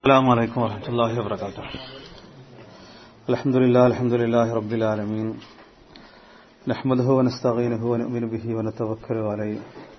السلام عليكم ورحمة الله وبركاته الحمد لله الحمد لله رب العالمين نحمده ونستعينه ونؤمن به ونتوكل عليه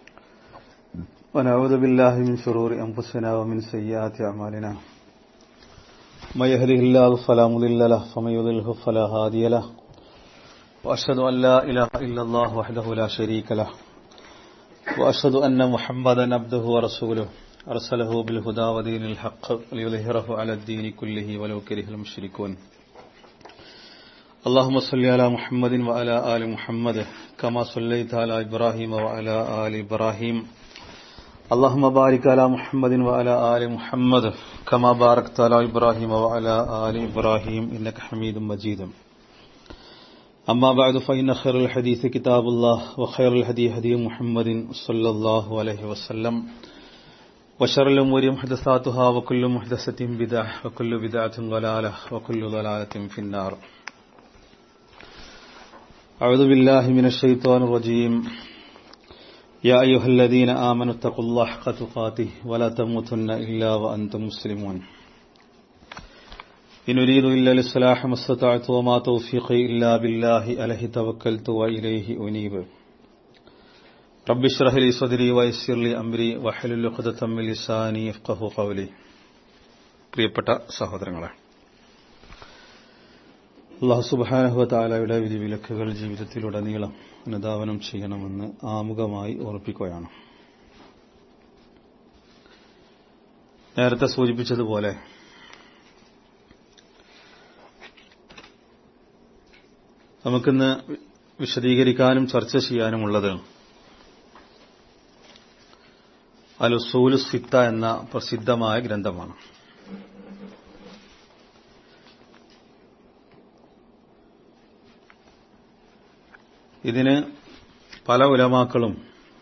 ونعوذ بالله من شرور أنفسنا ومن سيئات أعمالنا من يهده الله فلا مضل له ومن يضلله فلا هادي له وأشهد أن لا إله إلا الله وحده لا شريك له وأشهد أن محمدا عبده ورسوله أرسله بالهدى ودين الحق ليظهره على الدين كله ولو كره المشركون اللهم صل على محمد وعلى آل محمد كما صليت على إبراهيم وعلى آل إبراهيم اللهم بارك على محمد وعلى آل محمد كما باركت على إبراهيم وعلى آل إبراهيم إنك حميد مجيد أما بعد فإن خير الحديث كتاب الله وخير الهدي هدي محمد صلى الله عليه وسلم وشر الأمور محدثاتها وكل محدثة بدعة وكل بدعة ضلالة وكل ضلالة في النار أعوذ بالله من الشيطان الرجيم يا أيها الذين آمنوا اتقوا الله حق تقاته ولا تموتن إلا وأنتم مسلمون إن أريد إلا الإصلاح ما استطعت وما توفيقي إلا بالله عليه توكلت وإليه أنيب رب اشرح لي صدري ويسر لي أمري واحلل عقدة من لساني يفقهوا قولي പ്രിയപ്പെട്ട സഹോദരങ്ങളെ അള്ളാഹു സുബാനഹുവ താലയുടെ വിധിവിലക്കുകൾ ജീവിതത്തിലുടനീളം അനുധാവനം ചെയ്യണമെന്ന് ആമുഖമായി ഓർപ്പിക്കുകയാണ് നേരത്തെ സൂചിപ്പിച്ചതുപോലെ നമുക്കിന്ന് വിശദീകരിക്കാനും ചർച്ച ചെയ്യാനുമുള്ളത് അലുസൂലു സിത്ത എന്ന പ്രസിദ്ധമായ ഗ്രന്ഥമാണ് ഇതിന് പല ഉലമാക്കളും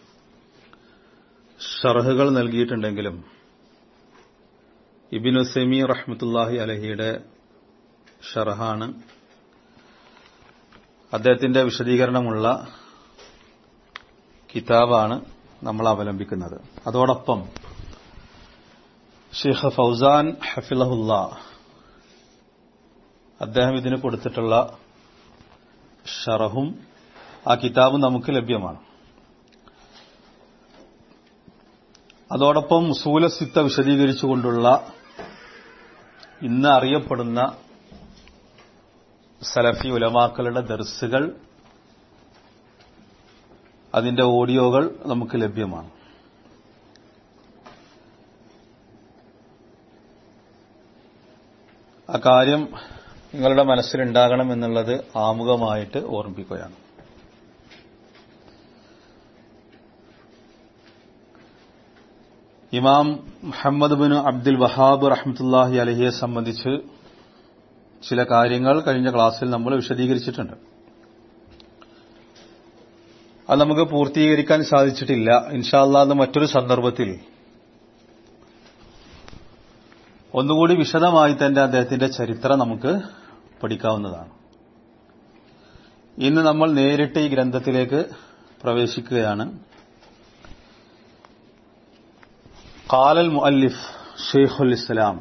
ഷർഹുകൾ നൽകിയിട്ടുണ്ടെങ്കിലും ഇബിനു സെമി റഹ്മത്തുല്ലാഹി അലഹിയുടെ ഷർഹാണ് അദ്ദേഹത്തിന്റെ വിശദീകരണമുള്ള കിതാബാണ് നമ്മൾ അവലംബിക്കുന്നത് അതോടൊപ്പം ഷെയ്ഖ് ഫൗസാൻ ഹഫിലഹുല്ല അദ്ദേഹം ഇതിന് കൊടുത്തിട്ടുള്ള ഷറഹും ആ കിതാബ് നമുക്ക് ലഭ്യമാണ് അതോടൊപ്പം മുസൂലസിത്ത വിശദീകരിച്ചുകൊണ്ടുള്ള ഇന്ന് അറിയപ്പെടുന്ന സലഫി ഉലമാക്കളുടെ ദർസുകൾ അതിന്റെ ഓഡിയോകൾ നമുക്ക് ലഭ്യമാണ് ആ കാര്യം നിങ്ങളുടെ മനസ്സിലുണ്ടാകണം എന്നുള്ളത് ആമുഖമായിട്ട് ഓർമ്മിപ്പിക്കുകയാണ് ഇമാം മുഹമ്മദ് ബിൻ അബ്ദുൽ വഹാബ് റഹ്മത്തുല്ലാഹി അലഹിയെ സംബന്ധിച്ച് ചില കാര്യങ്ങൾ കഴിഞ്ഞ ക്ലാസ്സിൽ നമ്മൾ വിശദീകരിച്ചിട്ടുണ്ട് അത് നമുക്ക് പൂർത്തീകരിക്കാൻ സാധിച്ചിട്ടില്ല ഇൻഷാല്ല അത് മറ്റൊരു സന്ദർഭത്തിൽ ഒന്നുകൂടി വിശദമായി തന്നെ അദ്ദേഹത്തിന്റെ ചരിത്രം നമുക്ക് പഠിക്കാവുന്നതാണ് ഇന്ന് നമ്മൾ നേരിട്ട് ഈ ഗ്രന്ഥത്തിലേക്ക് പ്രവേശിക്കുകയാണ് കാലൽ മുഅല്ലിഫ് ഷെയ്ഖുൽ ഇസ്ലാം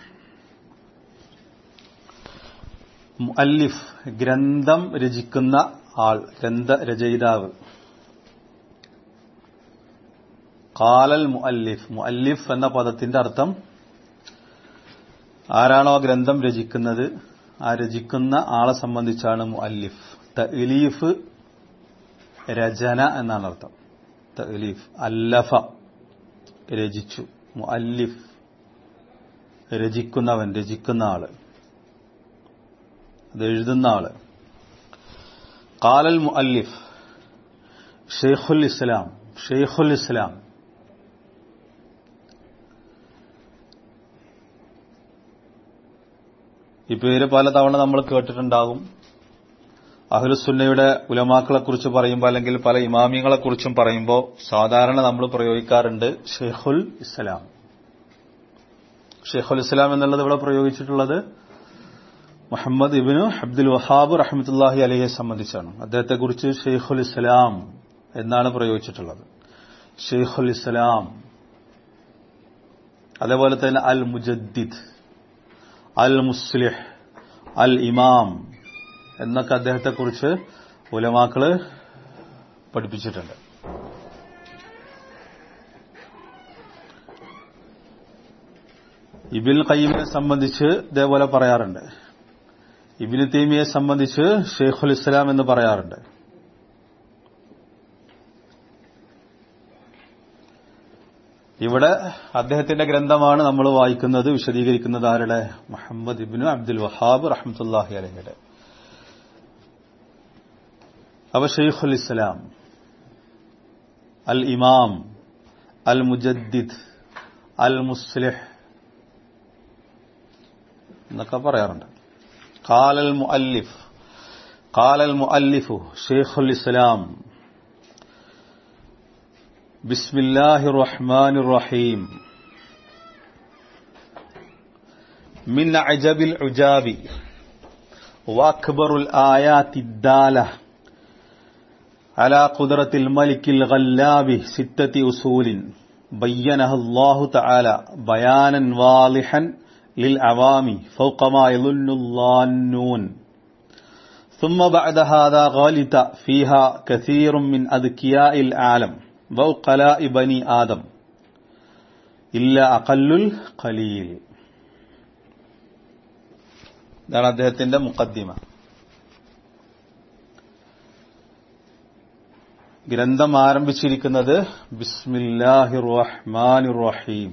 മുഅല്ലിഫ് ഗ്രന്ഥം രചിക്കുന്ന ആൾ ഗ്രന്ഥരചയിതാവ് കാലൽ മുഅല്ലിഫ് മുഅല്ലിഫ് എന്ന പദത്തിന്റെ അർത്ഥം ആരാണോ ഗ്രന്ഥം രചിക്കുന്നത് ആ രചിക്കുന്ന ആളെ സംബന്ധിച്ചാണ് മുഅല്ലിഫ് തലീഫ് രചന എന്നാണ് അർത്ഥം തലീഫ് അല്ലഫ രചിച്ചു മുഅല്ലിഫ് രചിക്കുന്നവൻ രചിക്കുന്ന ആള് അത് എഴുതുന്ന ആള് കാലൽ മുഅല്ലിഫ് ഷെയ്ഖുൽ ഇസ്ലാം ഷെയ്ഖുൽ ഇസ്ലാം ഈ പേര് പലതവണ നമ്മൾ കേട്ടിട്ടുണ്ടാകും അഹ്ലുസുന്നയുടെ ഉലമാക്കളെക്കുറിച്ച് പറയുമ്പോൾ അല്ലെങ്കിൽ പല ഇമാമിങ്ങളെക്കുറിച്ചും പറയുമ്പോൾ സാധാരണ നമ്മൾ പ്രയോഗിക്കാറുണ്ട് ഷെയ്ഖുൽ ഇസ്ലാം ഷെയ്ഖുൽ ഇസ്ലാം എന്നുള്ളത് ഇവിടെ പ്രയോഗിച്ചിട്ടുള്ളത് മുഹമ്മദ് ഇബിനു അബ്ദുൽ വഹാബ് റഹ്മത്തുല്ലാഹി അലഹിയെ സംബന്ധിച്ചാണ് അദ്ദേഹത്തെക്കുറിച്ച് ഷെയ്ഖുൽ ഇസ്ലാം എന്നാണ് പ്രയോഗിച്ചിട്ടുള്ളത് ഷെയ്ഖുൽ ഇസ്ലാം അതേപോലെ തന്നെ അൽ മുജദ്ദിദ് അൽ മുസ്ലിഹ് അൽ ഇമാം എന്നൊക്കെ അദ്ദേഹത്തെക്കുറിച്ച് ഉലമാക്കള് പഠിപ്പിച്ചിട്ടുണ്ട് ഇബിൻ ഖയ്യിമിനെ സംബന്ധിച്ച് ഇതേപോലെ പറയാറുണ്ട് ഇബിന് തീമിയെ സംബന്ധിച്ച് ഷെയ്ഖുൽ ഇസ്ലാം എന്ന് പറയാറുണ്ട് ഇവിടെ അദ്ദേഹത്തിന്റെ ഗ്രന്ഥമാണ് നമ്മൾ വായിക്കുന്നത് വിശദീകരിക്കുന്നത് ആരുടെ മുഹമ്മദ് ഇബിനു അബ്ദുൽ വഹാബ് റഹ്മത്തുല്ലാഹി അലഹിയുടെ അവ ഷെയ്ഖുൽ ഇസ്ലാം അൽ ഇമാം അൽ മുജദ്ദിദ് അൽ മുസ്ലിഹ് എന്നൊക്കെ പറയാറുണ്ട് കാലൽ മുഅല്ലിഫ് കാലൽ മുഅല്ലിഫു ഷെയ്ഖുൽ ഇസ്ലാം بسم الله الرحمن الرحيم من عجب العجاب وأكبر الآيات الدالة على قدرة الملك الغلاب ستة أصول بينها الله تعالى بيانا واضحا للعوام فوق ما يظن الظانون ثم بعد هذا غالط فيها كثير من أذكياء العالم وأقلاء بني آدم إلا أقل القليل ഇതാണ് അദ്ദേഹത്തിന്റെ മുക്കദ്ദിമ ഗ്രന്ഥം ആരംഭിച്ചിരിക്കുന്നത് ബിസ്മില്ലാഹിർ റഹ്മാനിർ റഹീം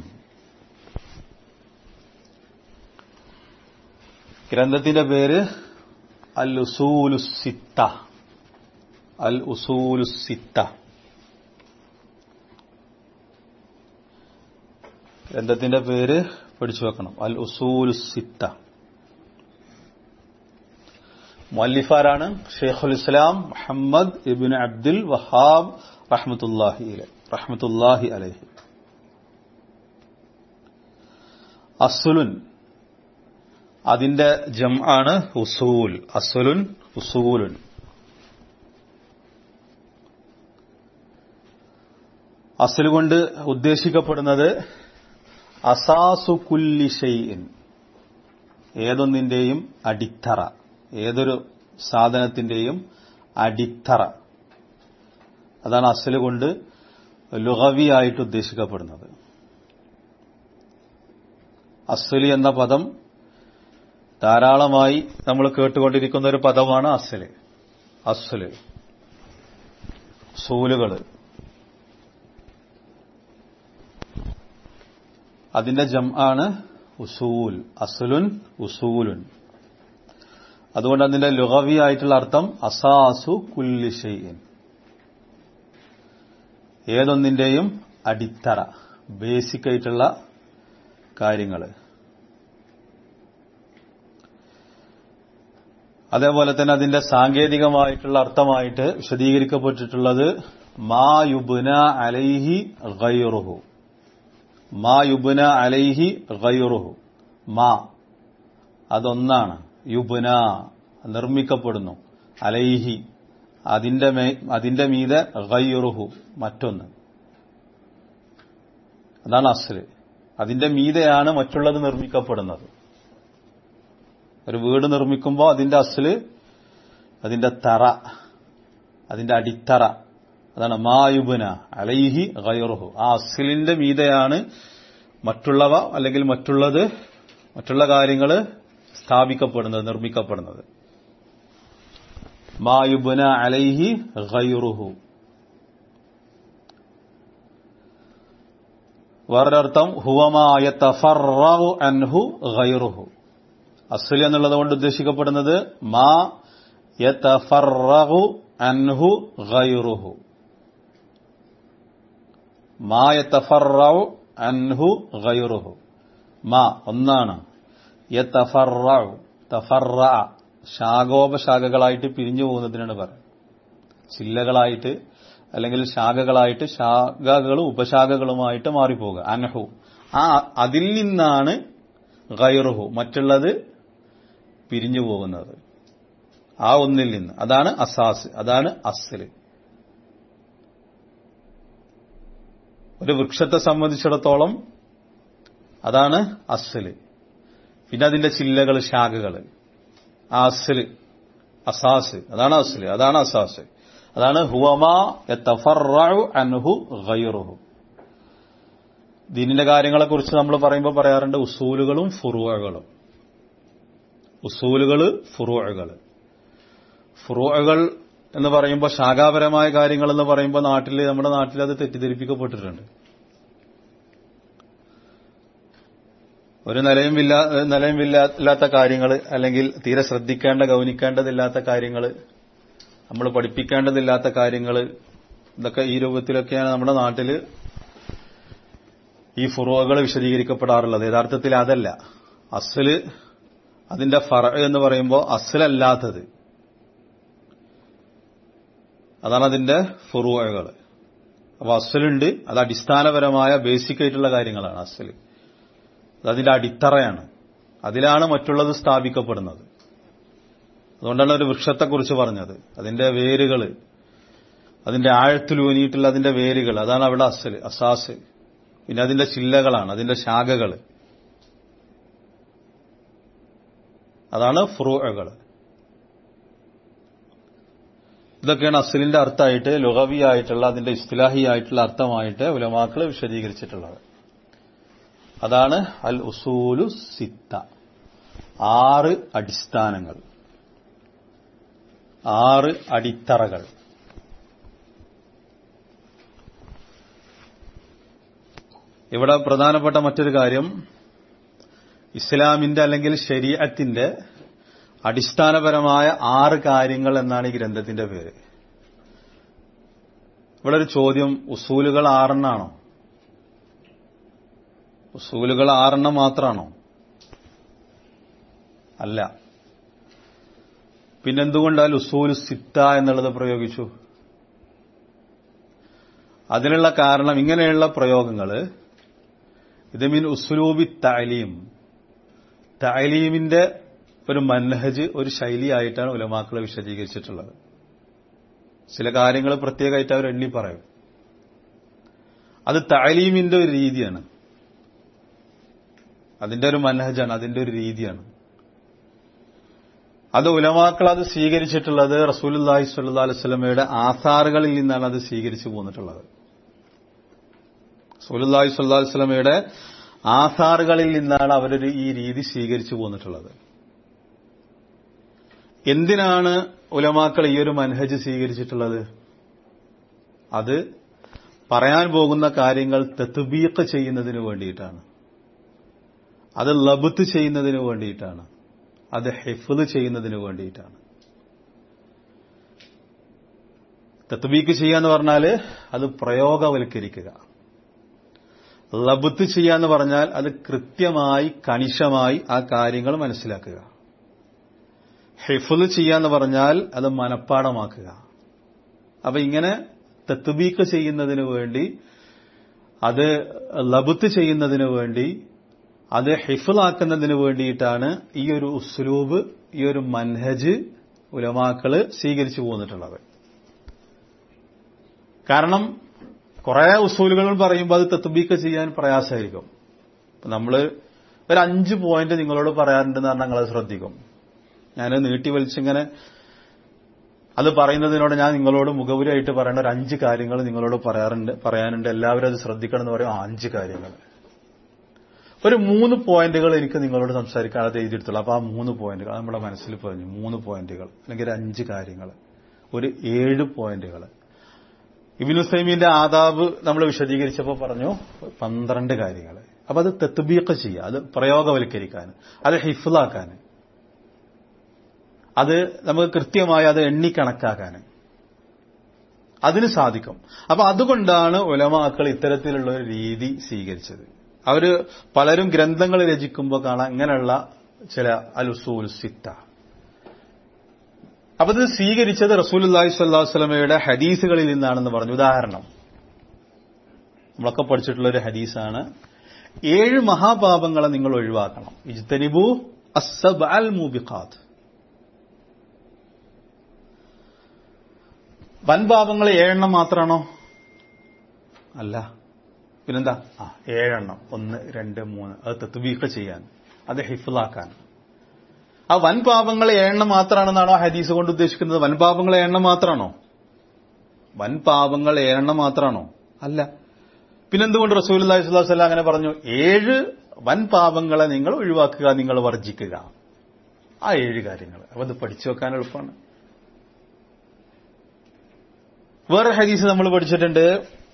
ഗ്രന്ഥത്തിന്റെ പേര് അൽ ഉസൂലുസിത്ത അൽ ഉസൂലുസിത്ത ഗ്രന്ഥത്തിന്റെ പേര് പഠിച്ചു വെക്കണം അൽ ഉസൂലുസിത്ത മല്ലിഫാരാണ് ഷെയ്ഖുൽ ഇസ്ലാം മുഹമ്മദ് ഇബിൻ അബ്ദുൽ വഹാബ് റഹ്മത്തുല്ലാഹി റഹ്മത്തുല്ലാഹി അലഹി അസുലുൻ അതിന്റെ ജം ആണ് ഉസൂൽ അസുലുൻ ഉസൂലുൻ അസുൽ കൊണ്ട് ഉദ്ദേശിക്കപ്പെടുന്നത് അസാസു കുല്ലി ഷെയ്ൻ ഏതൊന്നിന്റെയും അടിത്തറ ഏതൊരു സാധനത്തിന്റെയും അടിത്തറ അതാണ് അസല് കൊണ്ട് ലുഹവിയായിട്ട് ഉദ്ദേശിക്കപ്പെടുന്നത് അസ്സലി എന്ന പദം ധാരാളമായി നമ്മൾ കേട്ടുകൊണ്ടിരിക്കുന്ന ഒരു പദമാണ് അസ്സല് അസ്സല് സൂലുകള് അതിന്റെ ജം ആണ് ഉസൂൽ അസുലുൻ ഉസൂലുൻ അതുകൊണ്ട് അതിന്റെ ലുഹവി ആയിട്ടുള്ള അർത്ഥം അസാസു കുല്ലി ഷെയ്ൻ ഏതൊന്നിന്റെയും അടിത്തറ ബേസിക് ആയിട്ടുള്ള കാര്യങ്ങൾ അതേപോലെ തന്നെ അതിന്റെ സാങ്കേതികമായിട്ടുള്ള അർത്ഥമായിട്ട് വിശദീകരിക്കപ്പെട്ടിട്ടുള്ളത് മാ യുബുന അലൈഹി ഗൈറുഹു മാ യുബുന അലൈഹി ഗൈറുഹു മാ അതൊന്നാണ് യുബുന നിർമ്മിക്കപ്പെടുന്നു അലൈഹി അതിന്റെ അതിന്റെ മീതെ ഗൈറുഹു മറ്റൊന്ന് അതാണ് അസ്ല് അതിന്റെ മീതെയാണ് മറ്റുള്ളത് നിർമ്മിക്കപ്പെടുന്നത് ഒരു വീട് നിർമ്മിക്കുമ്പോൾ അതിന്റെ അസ്ല് അതിന്റെ തറ അതിന്റെ അടിത്തറ അതാണ് മായുബുന അലൈഹി ഗൈറുഹു ആ അസ്ലിന്റെ മീതെയാണ് മറ്റുള്ളവ അല്ലെങ്കിൽ മറ്റുള്ളത് മറ്റുള്ള കാര്യങ്ങൾ സ്ഥാപിക്കപ്പെടുന്നത് നിർമ്മിക്കപ്പെടുന്നത് മായുബുന അലൈഹി ഗൈറുഹു വേറൊരർത്ഥം ഹുവമായ തഫറു അൻഹു ഗൈറുഹു അസ്ലി എന്നുള്ളത് കൊണ്ട് ഉദ്ദേശിക്കപ്പെടുന്നത് മാ യതഫറു അൻഹു ഗൈറുഹു മാ യതഫറു അൻഹു ഗൈറുഹു മാ ഒന്നാണ് യതഫറു തഫറ ശാഖോപശാഖകളായിട്ട് പിരിഞ്ഞു പോകുന്നതിനാണ് പറയുന്നത് ചില്ലകളായിട്ട് അല്ലെങ്കിൽ ശാഖകളായിട്ട് ശാഖകളും ഉപശാഖകളുമായിട്ട് മാറിപ്പോകുക അൻഹു ആ അതിൽ നിന്നാണ് ഗൈറുഹു മറ്റുള്ളത് പിരിഞ്ഞു പോകുന്നത് ആ ഒന്നിൽ നിന്ന് അതാണ് അസാസ് അതാണ് അസ്ല് ഒരു വൃക്ഷത്തെ സംബന്ധിച്ചിടത്തോളം അതാണ് അസ്ല് പിന്നെ അതിന്റെ ചില്ലകൾ ശാഖകൾ ആ അസ്ല് അസാസ് അതാണ് അസ്ല് അതാണ് അസാസ് അതാണ് ഹുവമാ യതഫറഉ അൻഹു ഗൈറുഹു ദീനിന്റെ കാര്യങ്ങളെക്കുറിച്ച് നമ്മൾ പറയുമ്പോൾ പറയാറുണ്ട് ഉസൂലുകളും ഫുറുവകളും ഉസൂലുകൾ ഫുറുവകൾ ഫുറുവകൾ എന്ന് പറയുമ്പോൾ ശാഖാപരമായ കാര്യങ്ങൾ എന്ന് പറയുമ്പോൾ നാട്ടിൽ നമ്മുടെ നാട്ടിൽ അത് തെറ്റിദ്ധരിപ്പിക്കപ്പെട്ടിട്ടുണ്ട് ഒരു നിലയും ഇല്ല നിലയും ഇല്ലാത്ത കാര്യങ്ങൾ അല്ലെങ്കിൽ തീരെ ശ്രദ്ധിക്കേണ്ട ഗൗനിക്കേണ്ടതില്ലാത്ത കാര്യങ്ങൾ നമ്മൾ പഠിപ്പിക്കേണ്ടതില്ലാത്ത കാര്യങ്ങൾ ഇതൊക്കെ ഈ രൂപത്തിലൊക്കെയാണ് നമ്മുടെ നാട്ടിൽ ഈ ഫുറുവകൾ വിശദീകരിക്കപ്പെടാറുള്ളത് യഥാർത്ഥത്തിൽ അതല്ല അസല് അതിന്റെ ഫറ എന്ന് പറയുമ്പോൾ അസലല്ലാത്തത് അതാണ് അതിന്റെ ഫുറുവകൾ അപ്പൊ അസലുണ്ട് അത് അടിസ്ഥാനപരമായ ബേസിക് ആയിട്ടുള്ള കാര്യങ്ങളാണ് അസല് അതിന്റെ അടിത്തറയാണ് അതിലാണ് മറ്റുള്ളത് സ്ഥാപിക്കപ്പെടുന്നത് അതുകൊണ്ടാണ് ഒരു വൃക്ഷത്തെക്കുറിച്ച് പറഞ്ഞത് അതിന്റെ വേരുകൾ അതിന്റെ ആഴത്തിലൂന്നിയിട്ടുള്ള അതിന്റെ വേരുകൾ അതാണ് അവിടെ അസല് അസാസ് പിന്നെ അതിന്റെ ചില്ലകളാണ് അതിന്റെ ശാഖകൾ അതാണ് ഫ്രൂകൾ ഇതൊക്കെയാണ് അസലിന്റെ അർത്ഥമായിട്ട് ലുഹവി ആയിട്ടുള്ള അതിന്റെ ഇസ്തിലാഹി ആയിട്ടുള്ള അർത്ഥമായിട്ട് ഉലമാക്കൾ വിശദീകരിച്ചിട്ടുള്ളത് അതാണ് അൽ ഉസൂലു സിത്ത ആറ് അടിസ്ഥാനങ്ങൾ ആറ് അടിത്തറകൾ ഇവിടെ പ്രധാനപ്പെട്ട മറ്റൊരു കാര്യം ഇസ്ലാമിന്റെ അല്ലെങ്കിൽ ശരീഅത്തിന്റെ അടിസ്ഥാനപരമായ ആറ് കാര്യങ്ങൾ എന്നാണ് ഈ ഗ്രന്ഥത്തിന്റെ പേര് ഇവിടെ ഒരു ചോദ്യം ഉസൂലുകൾ ആറെണ്ണാണോ ഉസൂലുകൾ ആറെണ്ണം മാത്രമാണോ അല്ല പിന്നെന്തുകൊണ്ടാൽ ഉസൂൽ സിത്ത എന്നുള്ളത് പ്രയോഗിച്ചു അതിനുള്ള കാരണം ഇങ്ങനെയുള്ള പ്രയോഗങ്ങൾ ഇത് മീൻ ഉസ്ലൂബി താലീം താലീമിന്റെ ഒരു മൻഹജ് ഒരു ശൈലിയായിട്ടാണ് ഉലമാക്കളെ വിശദീകരിച്ചിട്ടുള്ളത് ചില കാര്യങ്ങൾ പ്രത്യേകമായിട്ട് അവർ എണ്ണി പറയും അത് താലീമിന്റെ ഒരു രീതിയാണ് അതിന്റെ ഒരു മനഹജാണ് അതിന്റെ ഒരു രീതിയാണ് അത് ഉലമാക്കൾ അത് സ്വീകരിച്ചിട്ടുള്ളത് റസൂലുല്ലാഹി സ്വല്ലാ അലുസ്ലമയുടെ ആധാറുകളിൽ നിന്നാണ് അത് സ്വീകരിച്ചു പോന്നിട്ടുള്ളത് റസൂലുല്ലാഹി സ്വല്ലാ അലുസ്ലമയുടെ ആധാറുകളിൽ നിന്നാണ് അവരൊരു ഈ രീതി സ്വീകരിച്ചു പോന്നിട്ടുള്ളത് എന്തിനാണ് ഉലമാക്കൾ ഈ ഒരു മനഹജ് സ്വീകരിച്ചിട്ടുള്ളത് അത് പറയാൻ പോകുന്ന കാര്യങ്ങൾ തെത്തുബീക്ക് ചെയ്യുന്നതിന് വേണ്ടിയിട്ടാണ് അത് ലബത്ത് ചെയ്യുന്നതിന് വേണ്ടിയിട്ടാണ് അത് ഹെഫുദ് ചെയ്യുന്നതിന് വേണ്ടിയിട്ടാണ് തത്ബീക്ക് ചെയ്യാന്ന് പറഞ്ഞാൽ അത് പ്രയോഗവൽക്കരിക്കുക ലബത്ത് ചെയ്യാന്ന് പറഞ്ഞാൽ അത് കൃത്യമായി കണിശമായി ആ കാര്യങ്ങൾ മനസ്സിലാക്കുക ഹെഫുദ് ചെയ്യാന്ന് പറഞ്ഞാൽ അത് മനഃപ്പാടമാക്കുക അപ്പൊ ഇങ്ങനെ തത്ബീക്ക് ചെയ്യുന്നതിന് വേണ്ടി അത് ലബത്ത് ചെയ്യുന്നതിന് വേണ്ടി അത് ഹിഫിലാക്കുന്നതിന് വേണ്ടിയിട്ടാണ് ഈ ഒരു ഉസ്ലൂബ് ഈ ഒരു മൻഹജ് ഉലമാക്കള് സ്വീകരിച്ചു പോന്നിട്ടുള്ളത് കാരണം കുറെ ഉസൂലുകൾ പറയുമ്പോൾ അത് തെത്തുബീക്ക് ചെയ്യാൻ പ്രയാസമായിരിക്കും അപ്പൊ നമ്മള് ഒരു അഞ്ച് പോയിന്റ് നിങ്ങളോട് പറയാറുണ്ടെന്ന് പറഞ്ഞാൽ നിങ്ങളത് ശ്രദ്ധിക്കും ഞാൻ നീട്ടി വലിച്ചിങ്ങനെ അത് പറയുന്നതിനോട് ഞാൻ നിങ്ങളോട് മുഖവുരായിട്ട് പറയേണ്ട ഒരു അഞ്ച് കാര്യങ്ങൾ നിങ്ങളോട് പറയാറുണ്ട് പറയാനുണ്ട് എല്ലാവരും അത് ശ്രദ്ധിക്കണം എന്ന് പറയും ആ അഞ്ച് കാര്യങ്ങൾ ഒരു മൂന്ന് പോയിന്റുകൾ എനിക്ക് നിങ്ങളോട് സംസാരിക്കാൻ അത് എഴുതിയെടുത്തുള്ളൂ അപ്പൊ ആ മൂന്ന് പോയിന്റുകൾ നമ്മുടെ മനസ്സിൽ പറഞ്ഞു മൂന്ന് പോയിന്റുകൾ അല്ലെങ്കിൽ ഒരു അഞ്ച് കാര്യങ്ങൾ ഒരു ഏഴ് പോയിന്റുകൾ ഇബിനു സൈമീന്റെ ആദാബ് നമ്മൾ വിശദീകരിച്ചപ്പോൾ പറഞ്ഞു പന്ത്രണ്ട് കാര്യങ്ങൾ അപ്പൊ അത് തെത്തുബീക്ക് ചെയ്യുക അത് പ്രയോഗവൽക്കരിക്കാൻ അത് ഹിഫിലാക്കാൻ അത് നമുക്ക് കൃത്യമായി അത് എണ്ണിക്കണക്കാക്കാൻ അതിന് സാധിക്കും അപ്പൊ അതുകൊണ്ടാണ് ഉലമാക്കൾ ഇത്തരത്തിലുള്ള ഒരു രീതി സ്വീകരിച്ചത് അവര് പലരും ഗ്രന്ഥങ്ങൾ രചിക്കുമ്പോൾ കാണാം ഇങ്ങനെയുള്ള ചില അലുസൂൽ സിത്ത അപ്പൊ ഇത് സ്വീകരിച്ചത് റസൂലുല്ലാഹി സ്വല്ലാഹു സ്വലമയുടെ ഹദീസുകളിൽ നിന്നാണെന്ന് പറഞ്ഞു ഉദാഹരണം നമ്മളൊക്കെ പഠിച്ചിട്ടുള്ള ഒരു ഹദീസാണ് ഏഴ് മഹാപാപങ്ങളെ നിങ്ങൾ ഒഴിവാക്കണം ഇജ്തനിബു അസബ് അൽ മൂബിഖാത്ത് വൻപാപങ്ങൾ ഏഴെണ്ണം മാത്രമാണോ അല്ല പിന്നെന്താ ആ ഏഴെണ്ണം ഒന്ന് രണ്ട് മൂന്ന് അത് തെത്തുബീക്ക ചെയ്യാൻ അത് ഹിഫിലാക്കാൻ ആ വൻ പാപങ്ങളെ എണ്ണം മാത്രമാണെന്നാണോ ആ ഹദീസ് കൊണ്ട് ഉദ്ദേശിക്കുന്നത് വൻ പാപങ്ങളെ എണ്ണം മാത്രമാണോ വൻ പാപങ്ങൾ എണ്ണം മാത്രമാണോ അല്ല പിന്നെന്തുകൊണ്ട് റസൂൽ അള്ളാഹി സ്വല്ലാ അങ്ങനെ പറഞ്ഞു ഏഴ് വൻ പാപങ്ങളെ നിങ്ങൾ ഒഴിവാക്കുക നിങ്ങൾ വർജിക്കുക ആ ഏഴ് കാര്യങ്ങൾ അപ്പൊ അത് പഠിച്ചു വെക്കാൻ എളുപ്പമാണ് വേറെ ഹദീസ് നമ്മൾ പഠിച്ചിട്ടുണ്ട്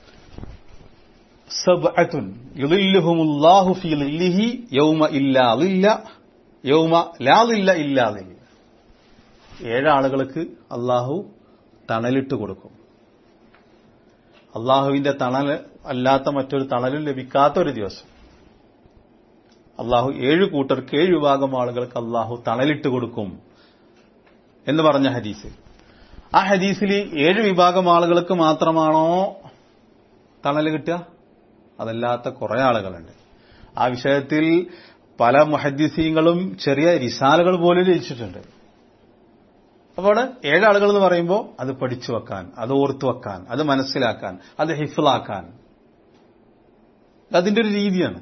സബ്അത്തുൻ യുളില്ലുഹുമുല്ലാഹു ഫീ ളില്ലിഹി യൗമ ഇല്ലാ ളില്ല യൗമ ലാ ളില്ല ഇല്ലാ ളില്ല ഏഴ് ആളുകൾക്ക് അള്ളാഹു തണലിട്ട് കൊടുക്കും അള്ളാഹുവിന്റെ തണൽ അല്ലാത്ത മറ്റൊരു തണലും ലഭിക്കാത്ത ഒരു ദിവസം അള്ളാഹു ഏഴ് കൂട്ടർക്ക് ഏഴ് വിഭാഗം ആളുകൾക്ക് അള്ളാഹു തണലിട്ട് കൊടുക്കും എന്ന് പറഞ്ഞ ഹദീസ് ആ ഹദീസിൽ ഏഴ് വിഭാഗം ആളുകൾക്ക് മാത്രമാണോ തണൽ കിട്ടുക അതല്ലാത്ത കുറെ ആളുകളുണ്ട് ആ വിഷയത്തിൽ പല മുഹദ്ദീസീങ്ങളും ചെറിയ റിസാലകൾ പോലും രചിച്ചിട്ടുണ്ട് അപ്പോൾ അവിടെ ഏഴാളുകൾ എന്ന് പറയുമ്പോൾ അത് പഠിച്ചു വെക്കാൻ അത് ഓർത്തു വെക്കാൻ അത് മനസ്സിലാക്കാൻ അത് ഹിഫിലാക്കാൻ അതിന്റെ ഒരു രീതിയാണ്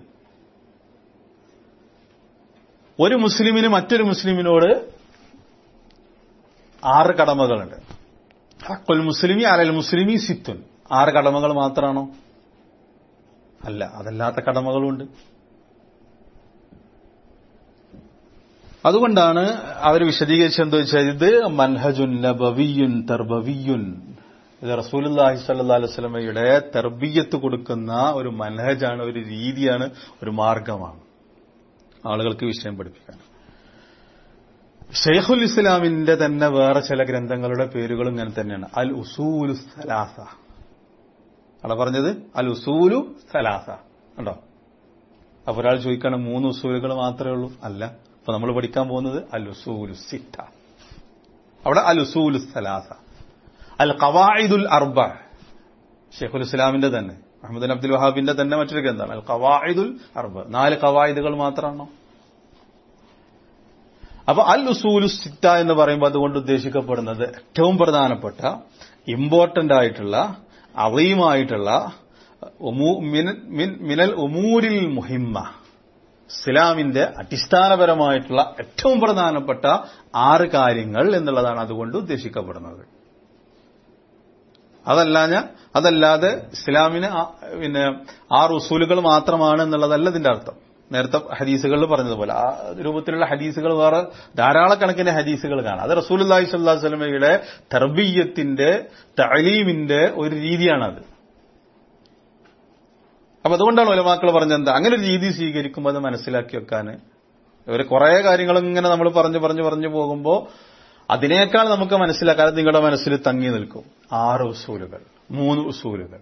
ഒരു മുസ്ലിമിന് മറ്റൊരു മുസ്ലിമിനോട് ആറ് കടമകളുണ്ട് ഹക്കുൽ മുസ്ലിമി അലൽ മുസ്ലിമി സിത്തുൻ ആറ് കടമകൾ മാത്രമാണോ അല്ല അതല്ലാത്ത കടമകളുണ്ട് അതുകൊണ്ടാണ് അവർ വിശദീകരിച്ചെന്ത് വെച്ചാൽ ഇത് മൻഹജുൻ നബവിയുൻ തർബവിയുൻ ഇത് റസൂലുല്ലാഹി സല്ലാ അലുസ്ലമയുടെ തെർബിയത്ത് കൊടുക്കുന്ന ഒരു മൻഹജാണ് ഒരു രീതിയാണ് ഒരു മാർഗമാണ് ആളുകൾക്ക് വിഷയം പഠിപ്പിക്കാൻ ഷെയ്ഖുൽ ഇസ്ലാമിന്റെ തന്നെ വേറെ ചില ഗ്രന്ഥങ്ങളുടെ പേരുകൾ ഇങ്ങനെ തന്നെയാണ് അൽ ഉസൂലു സലാസ അവിടെ പറഞ്ഞത് അൽ ഉസൂലു സലാസ ഉണ്ടോ അപ്പൊ ഒരാൾ ചോദിക്കണം മൂന്ന് ഉസൂലുകൾ മാത്രമേ ഉള്ളൂ അല്ല അപ്പൊ നമ്മൾ പഠിക്കാൻ പോകുന്നത് അൽ ഉസൂലു സിറ്റ അവിടെ അൽ ഉസൂലു സലാസ അൽ ഖവായിദുൽ അർബ ഷെയ്ഖുൽ ഇസ്ലാമിന്റെ തന്നെ അഹമ്മദ് അബ്ദുൽ വഹാബിന്റെ തന്നെ മറ്റൊരു ഗ്രന്ഥമാണ് അൽ ഖവായിദുൽ അർബ നാല് ഖവായിദുകൾ മാത്രമാണോ അപ്പൊ അൽ ഉസൂലു സിറ്റ എന്ന് പറയുമ്പോൾ അതുകൊണ്ട് ഉദ്ദേശിക്കപ്പെടുന്നത് ഏറ്റവും പ്രധാനപ്പെട്ട ഇമ്പോർട്ടന്റ് ആയിട്ടുള്ള അവയുമായിട്ടുള്ള മിനൽ ഉമൂരിൽ മുഹിമ്മ ഇസ്ലാമിന്റെ അടിസ്ഥാനപരമായിട്ടുള്ള ഏറ്റവും പ്രധാനപ്പെട്ട ആറ് കാര്യങ്ങൾ എന്നുള്ളതാണ് അതുകൊണ്ട് ഉദ്ദേശിക്കപ്പെടുന്നത് അതല്ലാഞ്ഞ അതല്ലാതെ ഇസ്ലാമിന് പിന്നെ ആറ് ഉസൂലുകൾ മാത്രമാണ് എന്നുള്ളതല്ല ഇതിന്റെ അർത്ഥം നേരത്തെ ഹദീസുകളിൽ പറഞ്ഞതുപോലെ ആ രൂപത്തിലുള്ള ഹദീസുകൾ വേറെ ധാരാളക്കണക്കിന് ഹദീസുകൾ കാണാം അത് റസൂൽ അള്ളാഹി സ്വല്ലാ സ്വലമയുടെ തർബീയത്തിന്റെ തലീമിന്റെ ഒരു രീതിയാണത് അപ്പൊ അതുകൊണ്ടാണ് ഒലമാക്കൾ പറഞ്ഞത് അങ്ങനെ ഒരു രീതി സ്വീകരിക്കുമ്പോൾ അത് മനസ്സിലാക്കി വെക്കാൻ ഇവര് കുറെ കാര്യങ്ങൾ ഇങ്ങനെ നമ്മൾ പറഞ്ഞു പറഞ്ഞു പറഞ്ഞു പോകുമ്പോൾ അതിനേക്കാൾ നമുക്ക് മനസ്സിലാക്കാൻ നിങ്ങളുടെ മനസ്സിൽ തങ്ങി നിൽക്കും ആറ് ഉസൂലുകൾ മൂന്ന് ഉസൂലുകൾ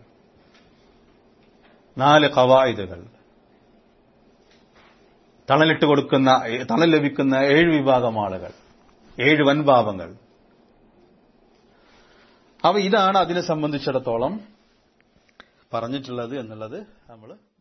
നാല് കവായിദുകൾ തണലിട്ട് കൊടുക്കുന്ന തണൽ ലഭിക്കുന്ന ഏഴ് വിഭാഗം ആളുകൾ ഏഴ് വൻപാപങ്ങൾ അപ്പൊ ഇതാണ് അതിനെ സംബന്ധിച്ചിടത്തോളം പറഞ്ഞിട്ടുള്ളത് എന്നുള്ളത് നമ്മൾ